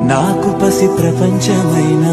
నాకు పసి ప్రపంచమైన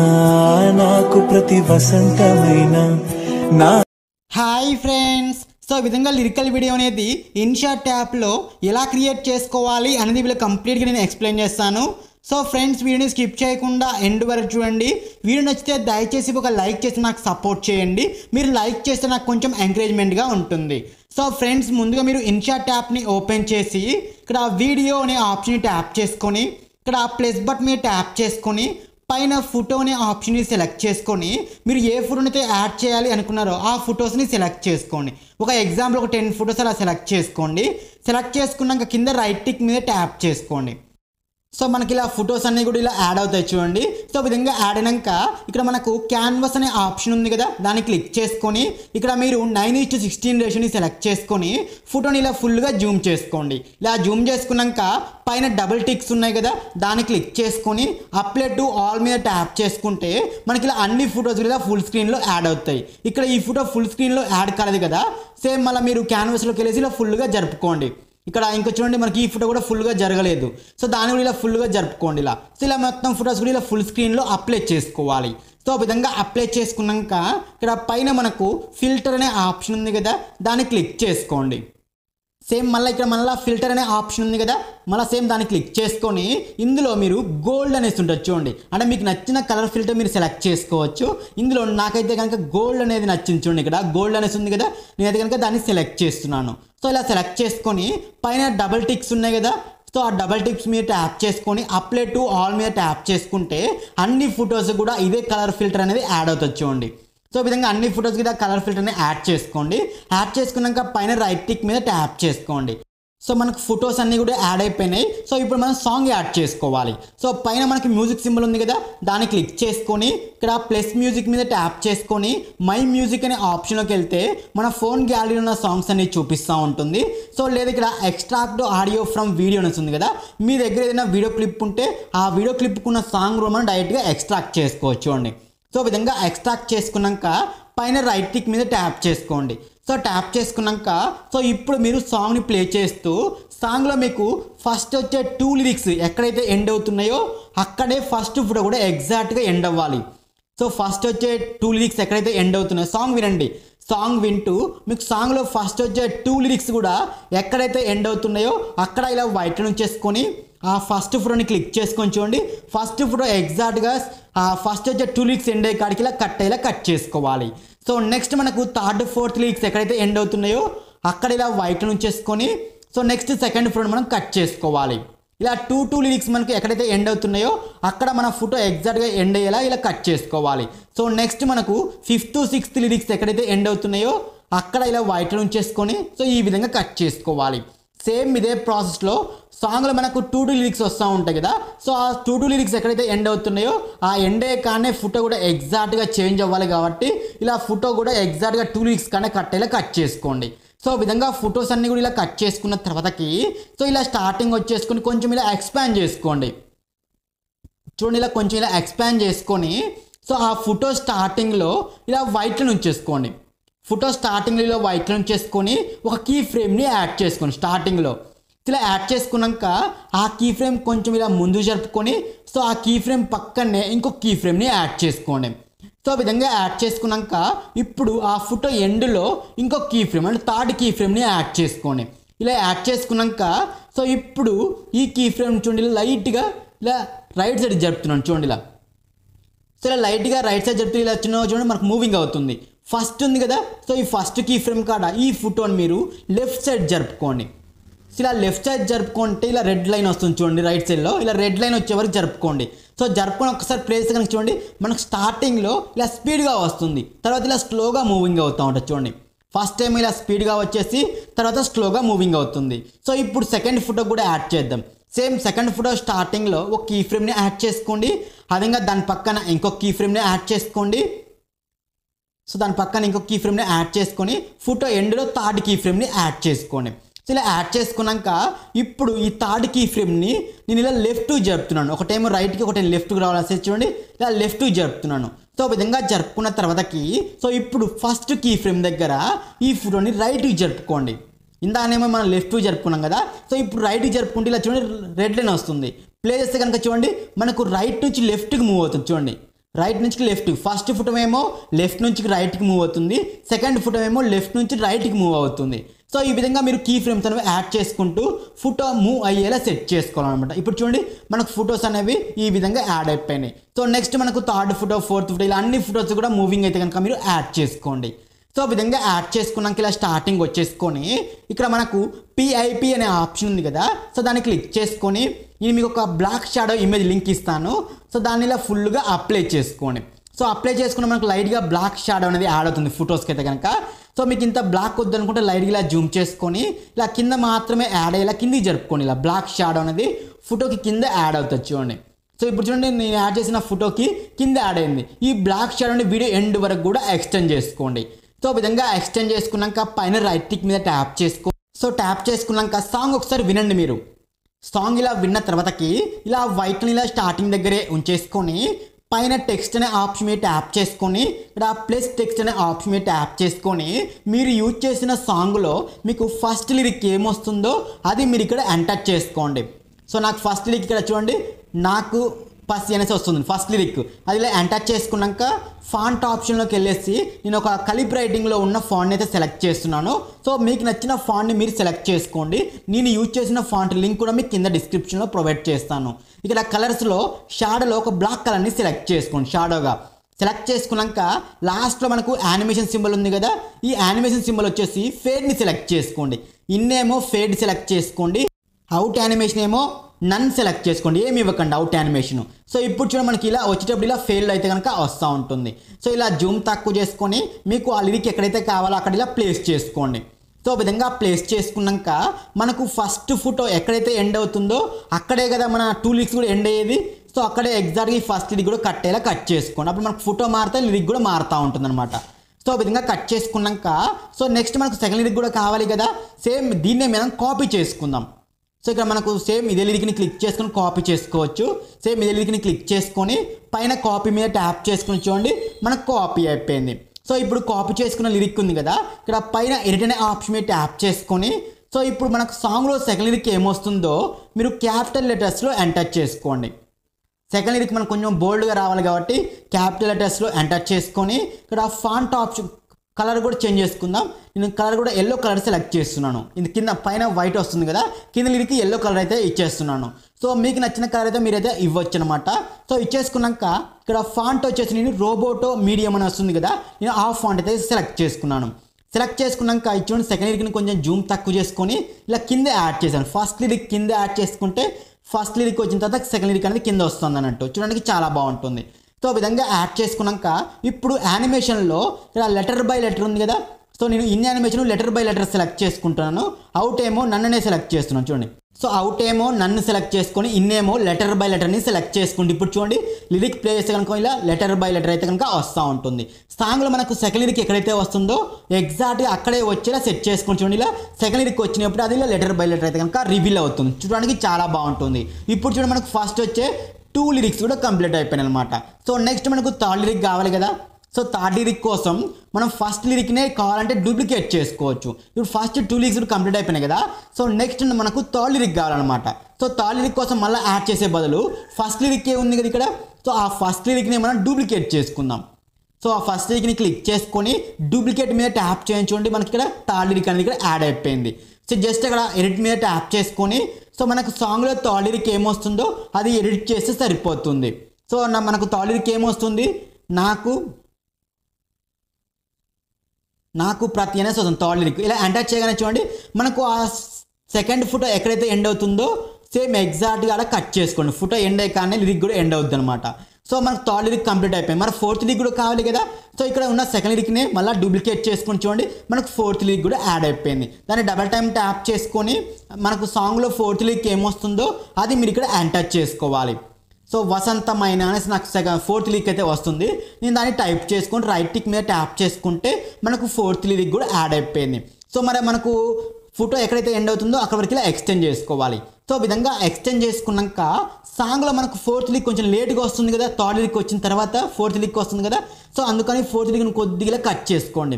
నాకు ప్రతి వసంతమైన నా హాయ్ ఫ్రెండ్స్ సో ఈ విధంగా లిరికల్ వీడియో అనేది ఇన్షాట్ ట్యాప్లో ఎలా క్రియేట్ చేసుకోవాలి అనేది వీళ్ళు కంప్లీట్గా నేను ఎక్స్ప్లెయిన్ చేస్తాను సో ఫ్రెండ్స్ వీడియోని స్కిప్ చేయకుండా ఎండ్ వరకు చూడండి వీడియో నచ్చితే దయచేసి ఒక లైక్ చేసి నాకు సపోర్ట్ చేయండి మీరు లైక్ చేస్తే నాకు కొంచెం ఎంకరేజ్మెంట్గా ఉంటుంది సో ఫ్రెండ్స్ ముందుగా మీరు ఇన్షాట్ ట్యాప్ని ఓపెన్ చేసి ఇక్కడ వీడియో అనే ఆప్షన్ ట్యాప్ చేసుకొని ఇక్కడ ప్లస్ బట్ మీద ట్యాప్ చేసుకొని పైన ఫోటో అనే ఆప్షన్ని సెలెక్ట్ చేసుకొని మీరు ఏ ఫోటోని అయితే యాడ్ చేయాలి అనుకున్నారో ఆ ఫొటోస్ని సెలెక్ట్ చేసుకోండి ఒక ఎగ్జాంపుల్ ఒక టెన్ ఫొటోస్ అలా సెలెక్ట్ చేసుకోండి సెలెక్ట్ చేసుకున్నాక కింద రైట్ టిక్ మీద ట్యాప్ చేసుకోండి సో మనకి ఇలా ఫొటోస్ అన్నీ కూడా ఇలా యాడ్ అవుతాయి చూడండి సో ఈ విధంగా యాడ్ అయినాక ఇక్కడ మనకు క్యాన్వాస్ అనే ఆప్షన్ ఉంది కదా దాన్ని క్లిక్ చేసుకొని ఇక్కడ మీరు నైన్ ఇస్ టు సిక్స్టీన్ రేషియోని సెలెక్ట్ చేసుకొని ఫోటోని ఇలా ఫుల్గా జూమ్ చేసుకోండి ఇలా జూమ్ చేసుకున్నాక పైన డబుల్ టిక్స్ ఉన్నాయి కదా దాన్ని క్లిక్ చేసుకొని అప్లై టు ఆల్ మీద ట్యాప్ చేసుకుంటే మనకి ఇలా అన్ని ఫొటోస్ కూడా ఫుల్ స్క్రీన్లో యాడ్ అవుతాయి ఇక్కడ ఈ ఫోటో ఫుల్ స్క్రీన్లో యాడ్ కాలేదు కదా సేమ్ మళ్ళీ మీరు క్యాన్వాస్లోకి వెళ్ళేసి ఇలా ఫుల్గా జరుపుకోండి ఇక్కడ ఇంకా చూడండి మనకి ఈ ఫోటో కూడా ఫుల్గా జరగలేదు సో దాన్ని కూడా ఇలా ఫుల్గా జరుపుకోండి ఇలా సో ఇలా మొత్తం ఫొటోస్ కూడా ఇలా ఫుల్ స్క్రీన్లో అప్లై చేసుకోవాలి సో ఆ విధంగా అప్లై చేసుకున్నాక ఇక్కడ పైన మనకు ఫిల్టర్ అనే ఆప్షన్ ఉంది కదా దాన్ని క్లిక్ చేసుకోండి సేమ్ మళ్ళీ ఇక్కడ మళ్ళీ ఫిల్టర్ అనే ఆప్షన్ ఉంది కదా మళ్ళీ సేమ్ దాన్ని క్లిక్ చేసుకొని ఇందులో మీరు గోల్డ్ అనేసి ఉంటుంది చూడండి అంటే మీకు నచ్చిన కలర్ ఫిల్టర్ మీరు సెలెక్ట్ చేసుకోవచ్చు ఇందులో నాకైతే కనుక గోల్డ్ అనేది నచ్చింది చూడండి ఇక్కడ గోల్డ్ అనేసి ఉంది కదా నేనైతే కనుక దాన్ని సెలెక్ట్ చేస్తున్నాను సో ఇలా సెలెక్ట్ చేసుకొని పైన డబల్ టిక్స్ ఉన్నాయి కదా సో ఆ డబల్ టిప్స్ మీద ట్యాప్ చేసుకొని అప్లై టు ఆల్ మీద ట్యాప్ చేసుకుంటే అన్ని ఫొటోస్ కూడా ఇదే కలర్ ఫిల్టర్ అనేది యాడ్ అవుతుంది చూడండి సో ఈ విధంగా అన్ని ఫొటోస్ కూడా కలర్ ఫిల్టర్ని యాడ్ చేసుకోండి యాడ్ చేసుకున్నాక పైన రైట్ టిక్ మీద ట్యాప్ చేసుకోండి సో మనకు ఫొటోస్ అన్నీ కూడా యాడ్ అయిపోయినాయి సో ఇప్పుడు మనం సాంగ్ యాడ్ చేసుకోవాలి సో పైన మనకి మ్యూజిక్ సింబల్ ఉంది కదా దాన్ని క్లిక్ చేసుకొని ఇక్కడ ప్లస్ మ్యూజిక్ మీద ట్యాప్ చేసుకొని మై మ్యూజిక్ అనే ఆప్షన్లోకి వెళ్తే మన ఫోన్ గ్యాలరీలో ఉన్న సాంగ్స్ అన్ని చూపిస్తూ ఉంటుంది సో లేదా ఇక్కడ ఎక్స్ట్రాక్ట్ ఆడియో ఫ్రమ్ వీడియో అనేసి ఉంది కదా మీ దగ్గర ఏదైనా వీడియో క్లిప్ ఉంటే ఆ వీడియో క్లిప్కు ఉన్న సాంగ్ కూడా మనం డైరెక్ట్గా ఎక్స్ట్రాక్ట్ చేసుకోవచ్చు అండి సో ఈ విధంగా ఎక్స్ట్రాక్ట్ చేసుకున్నాక పైన రైట్ టిక్ మీద ట్యాప్ చేసుకోండి సో ట్యాప్ చేసుకున్నాక సో ఇప్పుడు మీరు సాంగ్ని ప్లే చేస్తూ సాంగ్లో మీకు ఫస్ట్ వచ్చే టూ లిరిక్స్ ఎక్కడైతే ఎండ్ అవుతున్నాయో అక్కడే ఫస్ట్ ఫోటో కూడా ఎగ్జాక్ట్గా ఎండ్ అవ్వాలి సో ఫస్ట్ వచ్చే టూ లిరిక్స్ ఎక్కడైతే ఎండ్ అవుతున్నాయో సాంగ్ వినండి సాంగ్ వింటూ మీకు సాంగ్లో ఫస్ట్ వచ్చే టూ లిరిక్స్ కూడా ఎక్కడైతే ఎండ్ అవుతున్నాయో అక్కడ ఇలా వైట్ చేసుకొని ఆ ఫస్ట్ ఫోటోని క్లిక్ చేసుకొని చూడండి ఫస్ట్ ఫోటో ఎగ్జాక్ట్గా ఆ ఫస్ట్ వచ్చే టూ లిరిక్స్ ఎండ్ అయ్యే కాడికి ఇలా కట్ అయ్యేలా కట్ చేసుకోవాలి సో నెక్స్ట్ మనకు థర్డ్ ఫోర్త్ లిరిక్స్ ఎక్కడైతే ఎండ్ అవుతున్నాయో అక్కడ ఇలా వైట్ చేసుకొని సో నెక్స్ట్ సెకండ్ ఫోటో మనం కట్ చేసుకోవాలి ఇలా టూ టూ లిరిక్స్ మనకు ఎక్కడైతే ఎండ్ అవుతున్నాయో అక్కడ మన ఫోటో ఎగ్జాక్ట్గా ఎండ్ అయ్యేలా ఇలా కట్ చేసుకోవాలి సో నెక్స్ట్ మనకు ఫిఫ్త్ సిక్స్త్ లిరిక్స్ ఎక్కడైతే ఎండ్ అవుతున్నాయో అక్కడ ఇలా వైట్ ఉంచేసుకొని సో ఈ విధంగా కట్ చేసుకోవాలి సేమ్ ఇదే ప్రాసెస్లో సాంగ్లో మనకు టూ టూ లిరిక్స్ వస్తూ ఉంటాయి కదా సో ఆ టూ టూ లిరిక్స్ ఎక్కడైతే ఎండ్ అవుతున్నాయో ఆ ఎండ్ అయ్యే కానీ ఫోటో కూడా ఎగ్జాక్ట్గా చేంజ్ అవ్వాలి కాబట్టి ఇలా ఫోటో కూడా ఎగ్జాక్ట్గా టూ లిరిక్స్ కానీ కట్ అయ్యేలా కట్ చేసుకోండి సో ఈ విధంగా ఫొటోస్ అన్నీ కూడా ఇలా కట్ చేసుకున్న తర్వాతకి సో ఇలా స్టార్టింగ్ వచ్చేసుకొని కొంచెం ఇలా ఎక్స్పాండ్ చేసుకోండి చూడండి ఇలా కొంచెం ఇలా ఎక్స్పాండ్ చేసుకొని సో ఆ ఫోటో స్టార్టింగ్లో ఇలా వైట్లో ఉంచేసుకోండి ఫోటో స్టార్టింగ్లో ఇలా వైట్లో ఉంచేసుకొని ఒక కీ ఫ్రేమ్ని యాడ్ చేసుకోండి స్టార్టింగ్లో ఇలా యాడ్ చేసుకున్నాక ఆ కీ ఫ్రేమ్ కొంచెం ఇలా ముందు జరుపుకొని సో ఆ కీ ఫ్రేమ్ పక్కనే ఇంకొక కీ ఫ్రేమ్ని యాడ్ చేసుకోండి సో ఆ విధంగా యాడ్ చేసుకున్నాక ఇప్పుడు ఆ ఫోటో ఎండ్లో ఇంకొక కీ ఫ్రేమ్ అంటే థర్డ్ కీ ఫ్రేమ్ని యాడ్ చేసుకోండి ఇలా యాడ్ చేసుకున్నాక సో ఇప్పుడు ఈ కీ ఫ్రేమ్ చూడండి ఇలా లైట్గా ఇలా రైట్ సైడ్ జరుపుతున్నాను చూడండి ఇలా సో ఇలా లైట్గా రైట్ సైడ్ జరుపుతూ ఇలా చిన్న చూడండి మనకు మూవింగ్ అవుతుంది ఫస్ట్ ఉంది కదా సో ఈ ఫస్ట్ కీ ఫ్రేమ్ కాడ ఈ ఫోటోని మీరు లెఫ్ట్ సైడ్ జరుపుకోండి సో ఇలా లెఫ్ట్ సైడ్ జరుపుకుంటే ఇలా రెడ్ లైన్ వస్తుంది చూడండి రైట్ సైడ్లో ఇలా రెడ్ లైన్ వచ్చే వరకు జరుపుకోండి సో జరుపుకొని ఒకసారి ప్లేస్ కనుక చూడండి మనకు స్టార్టింగ్లో ఇలా స్పీడ్గా వస్తుంది తర్వాత ఇలా స్లోగా మూవింగ్ అవుతూ ఉంటుంది చూడండి ఫస్ట్ టైం ఇలా స్పీడ్గా వచ్చేసి తర్వాత స్లోగా మూవింగ్ అవుతుంది సో ఇప్పుడు సెకండ్ ఫోటో కూడా యాడ్ చేద్దాం సేమ్ సెకండ్ ఫోటో స్టార్టింగ్లో ఒక కీ ఫ్రేమ్ని యాడ్ చేసుకోండి అదేవిధంగా దాని పక్కన ఇంకొక కీ ఫ్రేమ్ని యాడ్ చేసుకోండి సో దాని పక్కన ఇంకొక కీ ఫ్రేమ్ని యాడ్ చేసుకొని ఫోటో ఎండ్లో థర్డ్ కీ ఫ్రేమ్ని యాడ్ చేసుకోండి సో ఇలా యాడ్ చేసుకున్నాక ఇప్పుడు ఈ థర్డ్ కీ ఫ్రేమ్ని నేను ఇలా లెఫ్ట్ జరుపుతున్నాను ఒకటేమో రైట్కి ఒకటి లెఫ్ట్కి రావాల్సి చూడండి ఇలా లెఫ్ట్ జరుపుతున్నాను సో ఈ విధంగా జరుపుకున్న తర్వాతకి సో ఇప్పుడు ఫస్ట్ కీ ఫ్రేమ్ దగ్గర ఈ ఫోటోని రైట్కి జరుపుకోండి ఇందానేమో మనం లెఫ్ట్ జరుపుకున్నాం కదా సో ఇప్పుడు రైట్ జరుపుకుంటే ఇలా చూడండి రెడ్ లైన్ వస్తుంది ప్లే చేస్తే కనుక చూడండి మనకు రైట్ నుంచి లెఫ్ట్కి మూవ్ అవుతుంది చూడండి రైట్ నుంచి లెఫ్ట్ ఫస్ట్ ఫుటం ఏమో లెఫ్ట్ నుంచి రైట్కి మూవ్ అవుతుంది సెకండ్ ఫుటం ఏమో లెఫ్ట్ నుంచి రైట్కి మూవ్ అవుతుంది సో ఈ విధంగా మీరు కీ ఫ్రేమ్స్ అనేవి యాడ్ చేసుకుంటూ ఫోటో మూవ్ అయ్యేలా సెట్ చేసుకోవాలన్నమాట ఇప్పుడు చూడండి మనకు ఫొటోస్ అనేవి ఈ విధంగా యాడ్ అయిపోయినాయి సో నెక్స్ట్ మనకు థర్డ్ ఫోటో ఫోర్త్ ఫోటో ఇలా అన్ని ఫొటోస్ కూడా మూవింగ్ అయితే కనుక మీరు యాడ్ చేసుకోండి సో ఆ విధంగా యాడ్ చేసుకున్నాక ఇలా స్టార్టింగ్ వచ్చేసుకొని ఇక్కడ మనకు పిఐపి అనే ఆప్షన్ ఉంది కదా సో దాన్ని క్లిక్ చేసుకొని నేను మీకు ఒక బ్లాక్ షాడో ఇమేజ్ లింక్ ఇస్తాను సో దాన్ని ఇలా ఫుల్గా అప్లై చేసుకోండి సో అప్లై చేసుకున్న మనకు లైట్గా బ్లాక్ షాడో అనేది యాడ్ అవుతుంది ఫొటోస్కి అయితే కనుక సో మీకు ఇంత బ్లాక్ వద్దనుకుంటే లైట్గా ఇలా జూమ్ చేసుకొని ఇలా కింద మాత్రమే యాడ్ అయ్యేలా కిందికి జరుపుకోండి ఇలా బ్లాక్ షాడో అనేది ఫోటోకి కింద యాడ్ అవుతుంది చూడండి సో ఇప్పుడు చూడండి నేను యాడ్ చేసిన ఫోటోకి కింద యాడ్ అయింది ఈ బ్లాక్ షాడోని వీడియో ఎండ్ వరకు కూడా ఎక్స్టెండ్ చేసుకోండి సో ఆ విధంగా ఎక్స్టెండ్ చేసుకున్నాక పైన రైట్ టిక్ మీద ట్యాప్ చేసుకో సో ట్యాప్ చేసుకున్నాక సాంగ్ ఒకసారి వినండి మీరు సాంగ్ ఇలా విన్న తర్వాతకి ఇలా వైట్ని ఇలా స్టార్టింగ్ దగ్గరే ఉంచేసుకొని పైన టెక్స్ట్ అనే ఆప్షన్ మీద ట్యాప్ చేసుకొని ఇక్కడ ప్లస్ టెక్స్ట్ అనే ఆప్షన్ మీద ట్యాప్ చేసుకొని మీరు యూజ్ చేసిన సాంగ్లో మీకు ఫస్ట్ లిరిక్ ఏమొస్తుందో అది మీరు ఇక్కడ ఎంటర్ చేసుకోండి సో నాకు ఫస్ట్ లిరిక్ ఇక్కడ చూడండి నాకు పసి అనేసి వస్తుంది ఫస్ట్ లిరిక్ అది ఇలా ఎంటర్ చేసుకున్నాక ఫాంట్ ఆప్షన్లోకి వెళ్ళేసి నేను ఒక కలిప్ రైటింగ్లో ఉన్న ఫాంట్ని అయితే సెలెక్ట్ చేస్తున్నాను సో మీకు నచ్చిన ఫాంట్ని మీరు సెలెక్ట్ చేసుకోండి నేను యూజ్ చేసిన ఫాంట్ లింక్ కూడా మీకు కింద డిస్క్రిప్షన్లో ప్రొవైడ్ చేస్తాను ఇక్కడ కలర్స్లో షాడోలో ఒక బ్లాక్ కలర్ని సెలెక్ట్ చేసుకోండి షాడోగా సెలెక్ట్ చేసుకున్నాక లాస్ట్లో మనకు యానిమేషన్ సింబల్ ఉంది కదా ఈ యానిమేషన్ సింబల్ వచ్చేసి ఫేడ్ని సెలెక్ట్ చేసుకోండి ఇన్నేమో ఫేడ్ సెలెక్ట్ చేసుకోండి అవుట్ యానిమేషన్ ఏమో నన్ సెలెక్ట్ చేసుకోండి ఏమి ఇవ్వకండి అవుట్ యానిమేషన్ సో ఇప్పుడు చూడ మనకి ఇలా వచ్చేటప్పుడు ఇలా ఫెయిల్ అయితే కనుక వస్తూ ఉంటుంది సో ఇలా జూమ్ తక్కువ చేసుకొని మీకు ఆ లిరిక్ ఎక్కడైతే కావాలో అక్కడ ఇలా ప్లేస్ చేసుకోండి సో ఆ విధంగా ప్లేస్ చేసుకున్నాక మనకు ఫస్ట్ ఫోటో ఎక్కడైతే ఎండ్ అవుతుందో అక్కడే కదా మన టూ లిరిక్స్ కూడా ఎండ్ అయ్యేది సో అక్కడే ఎగ్జాక్ట్గా ఈ ఫస్ట్ లిరిక్ కూడా కట్టేలా కట్ చేసుకోండి అప్పుడు మనకు ఫోటో మారితే లిరిక్ కూడా మారుతూ ఉంటుంది అనమాట సో ఆ విధంగా కట్ చేసుకున్నాక సో నెక్స్ట్ మనకు సెకండ్ లిరిక్ కూడా కావాలి కదా సేమ్ దీన్నే మీద కాపీ చేసుకుందాం సో ఇక్కడ మనకు సేమ్ ఇదే లిరిక్ని క్లిక్ చేసుకొని కాపీ చేసుకోవచ్చు సేమ్ ఇదే లిరిక్ని క్లిక్ చేసుకొని పైన కాపీ మీద ట్యాప్ చేసుకుని చూడండి మనకు కాపీ అయిపోయింది సో ఇప్పుడు కాపీ చేసుకున్న లిరిక్ ఉంది కదా ఇక్కడ పైన ఎడిట్ అనే ఆప్షన్ మీద ట్యాప్ చేసుకొని సో ఇప్పుడు మనకు సాంగ్లో సెకండ్ లిరిక్ ఏమొస్తుందో మీరు క్యాపిటల్ లెటర్స్లో ఎంటర్ చేసుకోండి సెకండ్ లిరిక్ మనకు కొంచెం బోల్డ్గా రావాలి కాబట్టి క్యాపిటల్ లెటర్స్లో ఎంటర్ చేసుకొని ఇక్కడ ఫాంట్ ఆప్షన్ కలర్ కూడా చేంజ్ చేసుకుందాం నేను కలర్ కూడా ఎల్లో కలర్ సెలెక్ట్ చేస్తున్నాను ఇది కింద పైన వైట్ వస్తుంది కదా కింద లిరికి ఎల్లో కలర్ అయితే ఇచ్చేస్తున్నాను సో మీకు నచ్చిన కలర్ అయితే మీరైతే ఇవ్వచ్చు అనమాట సో ఇచ్చేసుకున్నాక ఇక్కడ ఫాంట్ వచ్చేసి నేను రోబోటో మీడియం అని వస్తుంది కదా నేను ఆ ఫాంట్ అయితే సెలెక్ట్ చేసుకున్నాను సెలెక్ట్ చేసుకున్నాక ఇచ్చిన సెకండ్ లిరిక్ని కొంచెం జూమ్ తక్కువ చేసుకొని ఇలా కింద యాడ్ చేశాను ఫస్ట్ లిరిక్ కింద యాడ్ చేసుకుంటే ఫస్ట్ లిరిక్ వచ్చిన తర్వాత సెకండ్ లిరిక్ అనేది కింద వస్తుంది అన్నట్టు చూడడానికి చాలా బాగుంటుంది సో ఆ విధంగా యాడ్ చేసుకున్నాక ఇప్పుడు యానిమేషన్లో ఇలా లెటర్ బై లెటర్ ఉంది కదా సో నేను in animation letter by letter select చేసుకుంటున్నాను అవుట్ ఏమో నన్ననే సెలెక్ట్ చేస్తున్నాను చూడండి సో అవుట్ ఏమో నన్ను సెలెక్ట్ చేసుకొని ఇన్నేమో లెటర్ బై లెటర్ని సెలెక్ట్ చేసుకోండి ఇప్పుడు చూడండి లిరిక్ ప్లే చేస్తే కనుక ఇలా లెటర్ బై లెటర్ అయితే కనుక వస్తూ ఉంటుంది సాంగ్లో మనకు సెకండ్ లిరిక్ ఎక్కడైతే వస్తుందో ఎగ్జాక్ట్గా అక్కడే వచ్చేలా సెట్ చేసుకొని చూడండి ఇలా సెకండ్ లిరిక్ వచ్చినప్పుడు అది ఇలా లెటర్ బై లెటర్ అయితే కనుక రివీల్ అవుతుంది చూడడానికి చాలా బాగుంటుంది ఇప్పుడు చూడండి మనకు ఫస్ట్ వచ్చే టూ లిరిక్స్ కూడా కంప్లీట్ అయిపోయినాయి అనమాట సో నెక్స్ట్ మనకు థర్డ్ లిరిక్ కావాలి కదా సో థర్డ్ లిరిక్ కోసం మనం ఫస్ట్ లిరిక్నే కావాలంటే డూప్లికేట్ చేసుకోవచ్చు ఇప్పుడు ఫస్ట్ టూ లిరిక్స్ కూడా కంప్లీట్ అయిపోయినాయి కదా సో నెక్స్ట్ మనకు థర్డ్ లిరిక్ కావాలన్నమాట సో థర్డ్ లిరిక్ కోసం మళ్ళీ యాడ్ చేసే బదులు ఫస్ట్ లిరిక్ ఏ ఉంది కదా ఇక్కడ సో ఆ ఫస్ట్ లిరిక్ని మనం డూప్లికేట్ చేసుకుందాం సో ఆ ఫస్ట్ లిరిక్ని క్లిక్ చేసుకొని డూప్లికేట్ మీద ట్యాప్ చేయించుకోండి మనకి ఇక్కడ థర్డ్ లిరిక్ అనేది ఇక్కడ యాడ్ అయిపోయింది సో జస్ట్ అక్కడ ఎడిట్ మీద ట్యాప్ చేసుకొని సో మనకు సాంగ్లో థర్డ్ లిరిక్ ఏమొస్తుందో అది ఎడిట్ చేస్తే సరిపోతుంది సో నా మనకు థర్డ్ లిరిక్ ఏమొస్తుంది నాకు నాకు ప్రతి అనేసి వస్తుంది థర్డ్ లిరిక్ ఇలా ఎంటర్ చేయగానే చూడండి మనకు ఆ సెకండ్ ఫోటో ఎక్కడైతే ఎండ్ అవుతుందో సేమ్ ఎగ్జాక్ట్గా అలా కట్ చేసుకోండి ఫోటో ఎండ్ అయ్యగానే లిరిక్ కూడా ఎండ్ అవుతుంది అనమాట సో మనకు థర్డ్ లిరిక్ కంప్లీట్ అయిపోయింది మరి ఫోర్త్ లిరిక్ కూడా కావాలి కదా సో ఇక్కడ ఉన్న సెకండ్ లిరిక్ని మళ్ళీ డూప్లికేట్ చేసుకొని చూడండి మనకు ఫోర్త్ లిరిక్ కూడా యాడ్ అయిపోయింది దాన్ని డబల్ టైం ట్యాప్ చేసుకొని మనకు సాంగ్లో ఫోర్త్ లిరిక్ ఏమొస్తుందో అది మీరు ఇక్కడ ఎంటర్ చేసుకోవాలి సో వసంతమైన అనేసి నాకు సెకండ్ ఫోర్త్ లిరిక్ అయితే వస్తుంది నేను దాన్ని టైప్ చేసుకొని రైట్ టిక్ మీద ట్యాప్ చేసుకుంటే మనకు ఫోర్త్ లిరిక్ కూడా యాడ్ అయిపోయింది సో మరి మనకు ఫోటో ఎక్కడైతే ఎండ్ అవుతుందో అక్కడ వరకు ఇలా ఎక్స్టెండ్ చేసుకోవాలి సో ఈ విధంగా ఎక్స్టెండ్ చేసుకున్నాక సాంగ్లో మనకు ఫోర్త్ లిక్ కొంచెం లేట్గా వస్తుంది కదా థర్డ్ లిక్ వచ్చిన తర్వాత ఫోర్త్ లిక్ వస్తుంది కదా సో అందుకని ఫోర్త్ లిక్ని కొద్దిగా కట్ చేసుకోండి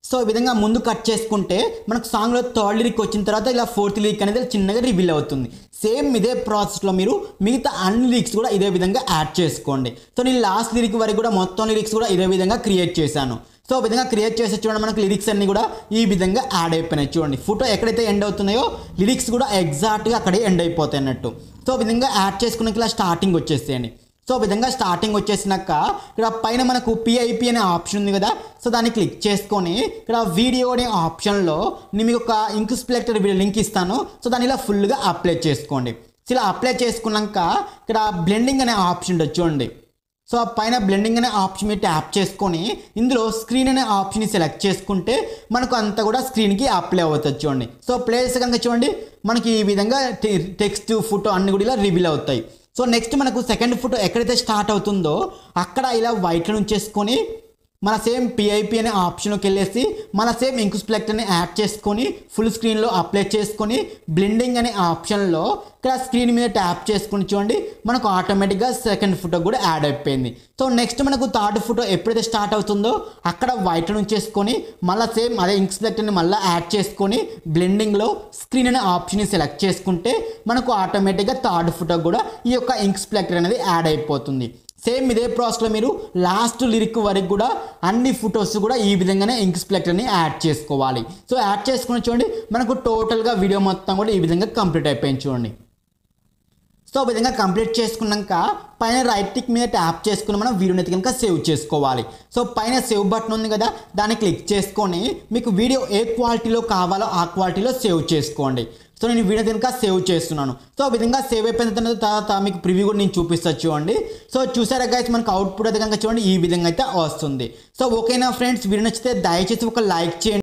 సో ఈ విధంగా ముందు కట్ చేసుకుంటే మనకు సాంగ్లో థర్డ్ లిరిక్ వచ్చిన తర్వాత ఇలా ఫోర్త్ లిరిక్ అనేది చిన్నగా రివీల్ అవుతుంది సేమ్ ఇదే ప్రాసెస్లో మీరు మిగతా అన్ని లిరిక్స్ కూడా ఇదే విధంగా యాడ్ చేసుకోండి సో నేను లాస్ట్ లిరిక్ వరకు కూడా మొత్తం లిరిక్స్ కూడా ఇదే విధంగా క్రియేట్ చేశాను సో ఈ విధంగా క్రియేట్ చేసి చూడండి మనకు లిరిక్స్ అన్ని కూడా ఈ విధంగా యాడ్ అయిపోయినాయి చూడండి ఫోటో ఎక్కడైతే ఎండ్ అవుతున్నాయో లిరిక్స్ కూడా ఎగ్జాక్ట్గా అక్కడే ఎండ్ అయిపోతాయి అన్నట్టు సో ఈ విధంగా యాడ్ చేసుకున్నాక ఇలా స్టార్టింగ్ వచ్చేసేయండి సో ఈ విధంగా స్టార్టింగ్ వచ్చేసినాక ఇక్కడ పైన మనకు పిఐపి అనే ఆప్షన్ ఉంది కదా సో దాన్ని క్లిక్ చేసుకొని ఇక్కడ వీడియో అనే ఆప్షన్లో నేను మీకు ఒక ఇంక్ స్ప్లెక్టర్ వీడియో లింక్ ఇస్తాను సో దాన్ని ఇలా ఫుల్గా అప్లై చేసుకోండి సో ఇలా అప్లై చేసుకున్నాక ఇక్కడ బ్లెండింగ్ అనే ఆప్షన్ ఉంటుంది చూడండి సో ఆ పైన బ్లెండింగ్ అనే ఆప్షన్ మీద ట్యాప్ చేసుకొని ఇందులో స్క్రీన్ అనే ఆప్షన్ని సెలెక్ట్ చేసుకుంటే మనకు అంతా కూడా స్క్రీన్కి అప్లై అవుతుంది చూడండి సో ప్లే చేస్తే కనుక చూడండి మనకి ఈ విధంగా టెక్స్ట్ ఫోటో అన్ని కూడా ఇలా రివీల్ అవుతాయి సో నెక్స్ట్ మనకు సెకండ్ ఫోటో ఎక్కడైతే స్టార్ట్ అవుతుందో అక్కడ ఇలా వైట్లో ఉంచేసుకొని మన సేమ్ పిఐపి అనే ఆప్షన్లోకి వెళ్ళేసి మన సేమ్ ఇంక్ స్ప్లెక్ట్ అని యాడ్ చేసుకొని ఫుల్ స్క్రీన్లో అప్లై చేసుకొని బ్లెండింగ్ అనే ఆప్షన్లో ఇక్కడ స్క్రీన్ మీద ట్యాప్ చేసుకుని చూడండి మనకు ఆటోమేటిక్గా సెకండ్ ఫోటో కూడా యాడ్ అయిపోయింది సో నెక్స్ట్ మనకు థర్డ్ ఫోటో ఎప్పుడైతే స్టార్ట్ అవుతుందో అక్కడ వైట్ ఉంచేసుకొని మళ్ళీ సేమ్ అదే ఇంక్ స్ప్లెక్ట్ అని మళ్ళీ యాడ్ చేసుకొని బ్లెండింగ్లో స్క్రీన్ అనే ఆప్షన్ని సెలెక్ట్ చేసుకుంటే మనకు ఆటోమేటిక్గా థర్డ్ ఫోటో కూడా ఈ యొక్క ఇంక్ స్ప్లెక్టర్ అనేది యాడ్ అయిపోతుంది సేమ్ ఇదే ప్రాసెస్లో మీరు లాస్ట్ లిరిక్ వరకు కూడా అన్ని ఫొటోస్ కూడా ఈ విధంగానే ఇంక్ స్ప్లెక్టర్ని యాడ్ చేసుకోవాలి సో యాడ్ చేసుకుని చూడండి మనకు టోటల్గా వీడియో మొత్తం కూడా ఈ విధంగా కంప్లీట్ అయిపోయింది చూడండి సో ఈ విధంగా కంప్లీట్ చేసుకున్నాక పైన రైట్ టిక్ మీద ట్యాప్ చేసుకుని మనం వీడియోని అయితే కనుక సేవ్ చేసుకోవాలి సో పైన సేవ్ బటన్ ఉంది కదా దాన్ని క్లిక్ చేసుకొని మీకు వీడియో ఏ క్వాలిటీలో కావాలో ఆ క్వాలిటీలో సేవ్ చేసుకోండి సో నేను వీడియో కనుక సేవ్ చేస్తున్నాను సో ఆ విధంగా సేవ్ అయిపోయిన తర్వాత తర్వాత మీకు ప్రివ్యూ కూడా నేను చూపిస్తా చూడండి సో చూసారా గైస్ మనకు అవుట్పుట్ అయితే కనుక చూడండి ఈ విధంగా అయితే వస్తుంది సో ఓకేనా ఫ్రెండ్స్ వీడియో నచ్చితే దయచేసి ఒక లైక్ చేయండి